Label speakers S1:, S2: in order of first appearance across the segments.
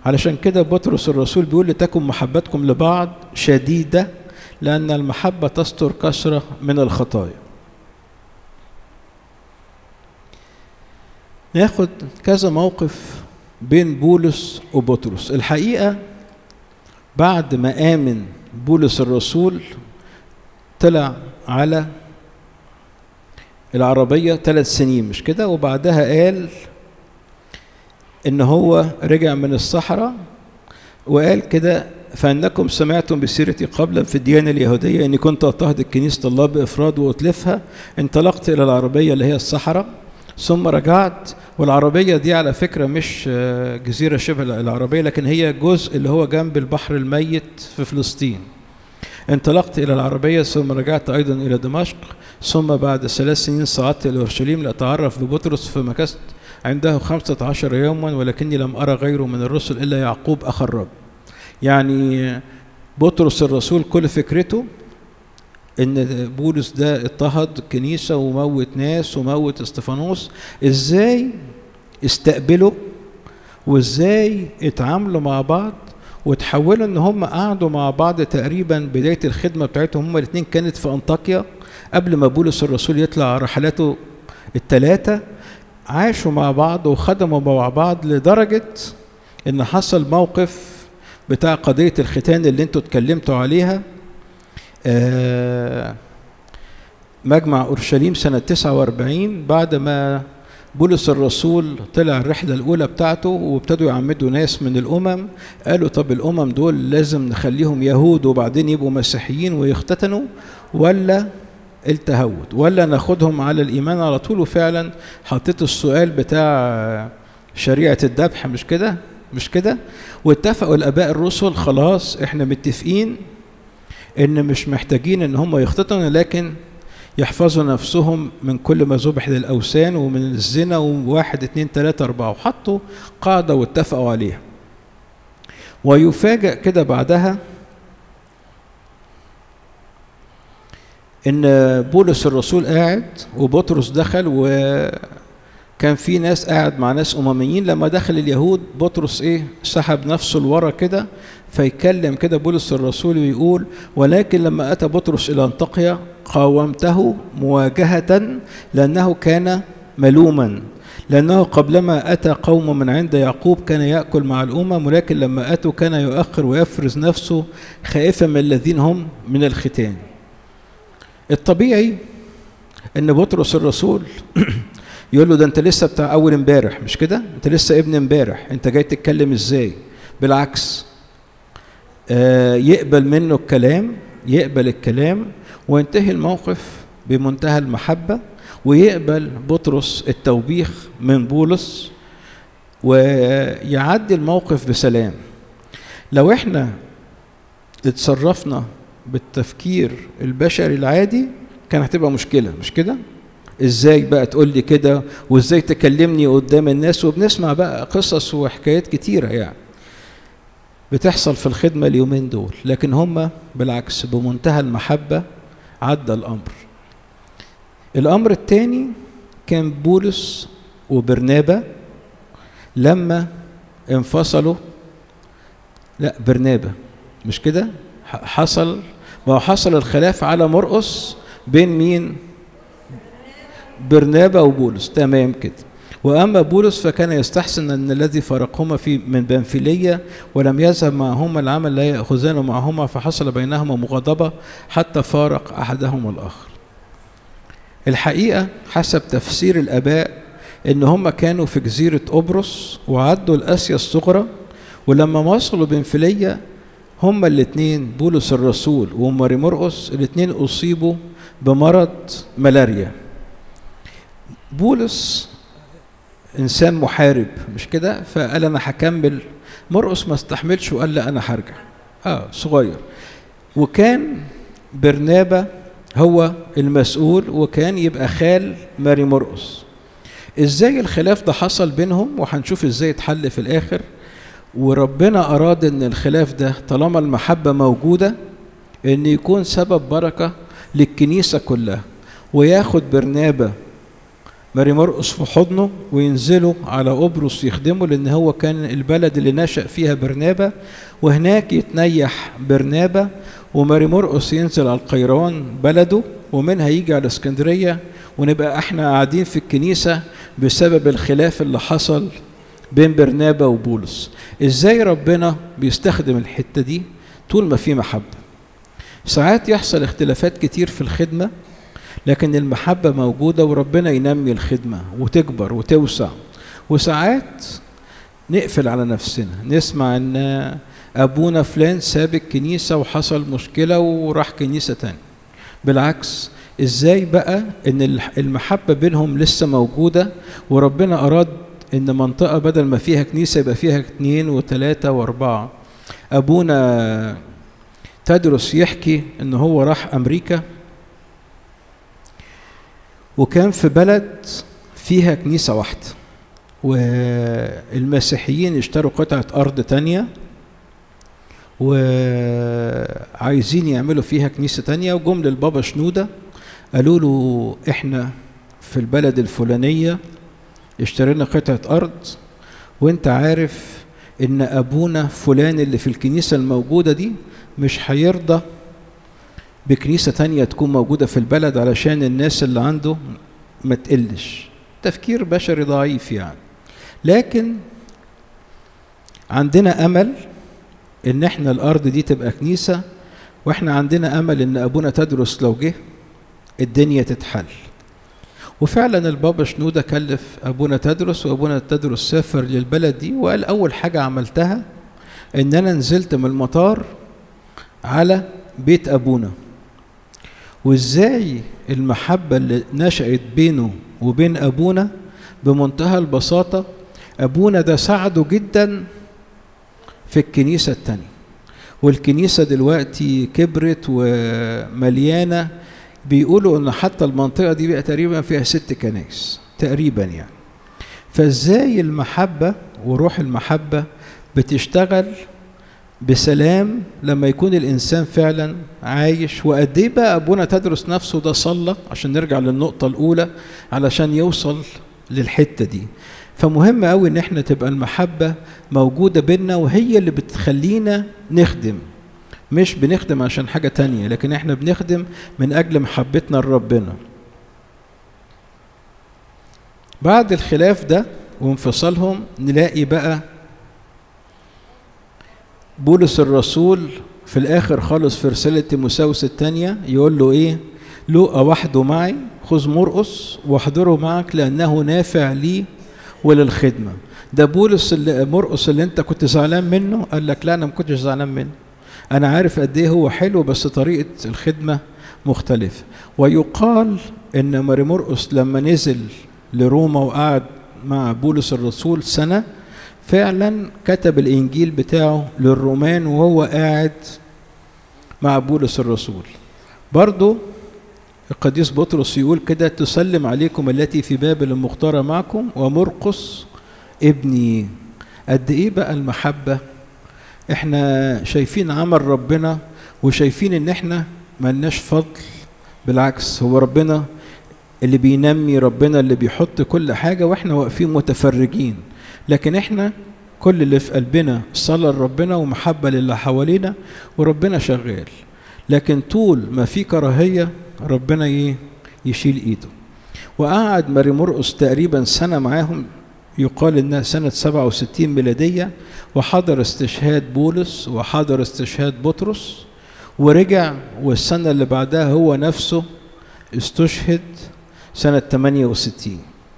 S1: علشان كده بطرس الرسول بيقول لتكن محبتكم لبعض شديدة لأن المحبة تستر كثرة من الخطايا ناخد كذا موقف بين بولس وبطرس الحقيقة بعد ما آمن بولس الرسول طلع على العربية ثلاث سنين مش كده وبعدها قال إن هو رجع من الصحراء وقال كده فإنكم سمعتم بسيرتي قبلا في الديانة اليهودية إني كنت أضطهد كنيسة الله بإفراد وأتلفها انطلقت إلى العربية اللي هي الصحراء ثم رجعت والعربية دي على فكرة مش جزيرة شبه العربية لكن هي جزء اللي هو جنب البحر الميت في فلسطين انطلقت إلى العربية ثم رجعت أيضا إلى دمشق ثم بعد ثلاث سنين صعدت إلى أورشليم لأتعرف ببطرس فمكثت عنده خمسة عشر يوما ولكني لم أرى غيره من الرسل إلا يعقوب أخ الرب يعني بطرس الرسول كل فكرته ان بولس ده اضطهد كنيسة وموت ناس وموت استفانوس ازاي استقبلوا وازاي اتعاملوا مع بعض وتحولوا ان هم قعدوا مع بعض تقريبا بداية الخدمة بتاعتهم هم الاثنين كانت في انطاكيا قبل ما بولس الرسول يطلع رحلاته الثلاثة عاشوا مع بعض وخدموا مع بعض لدرجة ان حصل موقف بتاع قضية الختان اللي انتوا اتكلمتوا عليها آه مجمع أورشليم سنة 49 بعد ما بولس الرسول طلع الرحلة الأولى بتاعته وابتدوا يعمدوا ناس من الأمم قالوا طب الأمم دول لازم نخليهم يهود وبعدين يبقوا مسيحيين ويختتنوا ولا التهود ولا ناخدهم على الإيمان على طول وفعلا حطيت السؤال بتاع شريعة الذبح مش كده مش كده واتفقوا الآباء الرسل خلاص احنا متفقين ان مش محتاجين ان هم يختتنوا لكن يحفظوا نفسهم من كل ما ذبح للاوثان ومن الزنا وواحد اتنين تلاته اربعه وحطوا قاعده واتفقوا عليها. ويفاجأ كده بعدها ان بولس الرسول قاعد وبطرس دخل وكان في ناس قاعد مع ناس امميين لما دخل اليهود بطرس ايه سحب نفسه لورا كده فيكلم كده بولس الرسول ويقول ولكن لما أتى بطرس إلى أنطاكيا قاومته مواجهة لأنه كان ملوما لأنه قبلما أتى قوم من عند يعقوب كان يأكل مع الأمم ولكن لما أتوا كان يؤخر ويفرز نفسه خائفا من الذين هم من الختان الطبيعي ان بطرس الرسول يقول له ده انت لسه بتاع اول امبارح مش كده انت لسه ابن امبارح انت جاي تتكلم ازاي بالعكس آه يقبل منه الكلام يقبل الكلام وينتهي الموقف بمنتهى المحبة ويقبل بطرس التوبيخ من بولس ويعدي الموقف بسلام لو احنا اتصرفنا بالتفكير البشري العادي كان هتبقى مشكلة مش كده؟ ازاي بقى تقول لي كده وازاي تكلمني قدام الناس وبنسمع بقى قصص وحكايات كتيرة يعني بتحصل في الخدمة اليومين دول لكن هم بالعكس بمنتهى المحبة عدى الأمر الأمر الثاني كان بولس وبرنابا لما انفصلوا لا برنابا مش كده حصل ما حصل الخلاف على مرقص بين مين برنابا وبولس تمام كده واما بولس فكان يستحسن ان الذي فرقهما في من بنفيليه ولم يذهب معهما العمل لا ياخذان معهما فحصل بينهما مغاضبه حتى فارق احدهما الاخر. الحقيقه حسب تفسير الاباء ان هم كانوا في جزيره قبرص وعدوا لاسيا الصغرى ولما وصلوا بنفيليه هما الاثنين بولس الرسول وماري مرقس الاثنين اصيبوا بمرض ملاريا. بولس انسان محارب مش كده فقال انا هكمل مرقص ما استحملش وقال لا انا هرجع اه صغير وكان برنابا هو المسؤول وكان يبقى خال ماري مرقص ازاي الخلاف ده حصل بينهم وهنشوف ازاي اتحل في الاخر وربنا اراد ان الخلاف ده طالما المحبه موجوده ان يكون سبب بركه للكنيسه كلها وياخد برنابا ماري مرقس في حضنه وينزلوا على قبرص يخدموا لان هو كان البلد اللي نشأ فيها برنابا وهناك يتنيح برنابا وماري مرقس ينزل على القيروان بلده ومنها يجي على اسكندريه ونبقى احنا قاعدين في الكنيسه بسبب الخلاف اللي حصل بين برنابا وبولس ازاي ربنا بيستخدم الحته دي طول ما في محبه ساعات يحصل اختلافات كتير في الخدمه لكن المحبه موجوده وربنا ينمي الخدمه وتكبر وتوسع وساعات نقفل على نفسنا نسمع ان ابونا فلان ساب الكنيسه وحصل مشكله وراح كنيسه تانية بالعكس ازاي بقى ان المحبه بينهم لسه موجوده وربنا اراد ان منطقه بدل ما فيها كنيسه يبقى فيها اثنين وثلاثه واربعه ابونا تدرس يحكي ان هو راح امريكا وكان في بلد فيها كنيسه واحده والمسيحيين اشتروا قطعه ارض تانيه وعايزين يعملوا فيها كنيسة تانية وجم للبابا شنودة قالوا له احنا في البلد الفلانية اشترينا قطعة أرض وانت عارف ان ابونا فلان اللي في الكنيسة الموجودة دي مش هيرضى بكنيسة تانية تكون موجودة في البلد علشان الناس اللي عنده ما تقلش تفكير بشري ضعيف يعني لكن عندنا امل ان احنا الارض دي تبقى كنيسه واحنا عندنا امل ان ابونا تدرس لو جه الدنيا تتحل وفعلا البابا شنودة كلف ابونا تدرس وابونا تدرس سافر للبلد دي وقال اول حاجه عملتها ان انا نزلت من المطار على بيت ابونا وازاي المحبه اللي نشأت بينه وبين ابونا بمنتهى البساطه ابونا ده ساعده جدا في الكنيسة التانية والكنيسة دلوقتي كبرت ومليانة بيقولوا ان حتى المنطقة دي بقى تقريبا فيها ست كنايس تقريبا يعني فازاي المحبة وروح المحبة بتشتغل بسلام لما يكون الانسان فعلا عايش وقد ايه بقى ابونا تدرس نفسه ده صلى عشان نرجع للنقطة الأولى علشان يوصل للحتة دي فمهم قوي ان احنا تبقى المحبه موجوده بينا وهي اللي بتخلينا نخدم مش بنخدم عشان حاجه تانية لكن احنا بنخدم من اجل محبتنا لربنا بعد الخلاف ده وانفصالهم نلاقي بقى بولس الرسول في الاخر خالص في رساله تيموساوس الثانيه يقول له ايه لوقا وحده معي خذ مرقص واحضره معك لانه نافع لي وللخدمة ده بولس اللي مرقص اللي انت كنت زعلان منه قال لك لا انا ما كنتش زعلان منه انا عارف قد ايه هو حلو بس طريقة الخدمة مختلفة ويقال ان ماري مرقص لما نزل لروما وقعد مع بولس الرسول سنة فعلا كتب الانجيل بتاعه للرومان وهو قاعد مع بولس الرسول برضه القديس بطرس يقول كده تسلم عليكم التي في بابل المختارة معكم ومرقص ابني قد ايه بقى المحبة احنا شايفين عمل ربنا وشايفين ان احنا ملناش فضل بالعكس هو ربنا اللي بينمي ربنا اللي بيحط كل حاجة واحنا واقفين متفرجين لكن احنا كل اللي في قلبنا صلاة لربنا ومحبة للي حوالينا وربنا شغال لكن طول ما في كراهية ربنا ايه يشيل ايده وقعد ماري مرقس تقريبا سنة معاهم يقال انها سنة 67 ميلادية وحضر استشهاد بولس وحضر استشهاد بطرس ورجع والسنة اللي بعدها هو نفسه استشهد سنة 68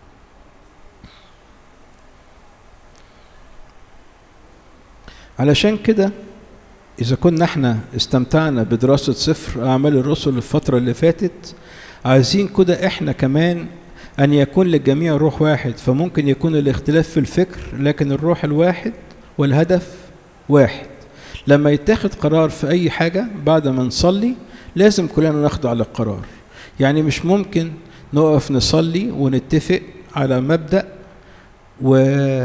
S1: علشان كده إذا كنا احنا استمتعنا بدراسة سفر أعمال الرسل الفترة اللي فاتت عايزين كده احنا كمان أن يكون للجميع روح واحد فممكن يكون الاختلاف في الفكر لكن الروح الواحد والهدف واحد لما يتاخد قرار في أي حاجة بعد ما نصلي لازم كلنا نخضع للقرار يعني مش ممكن نقف نصلي ونتفق على مبدأ و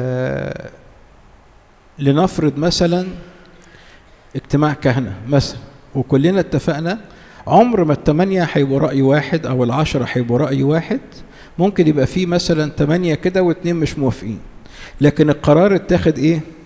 S1: لنفرض مثلا اجتماع كهنة مثلا وكلنا اتفقنا عمر ما الثمانية هيبقوا رأي واحد أو العشرة هيبقوا رأي واحد ممكن يبقى فيه مثلا تمانية كده واتنين مش موافقين لكن القرار اتاخد ايه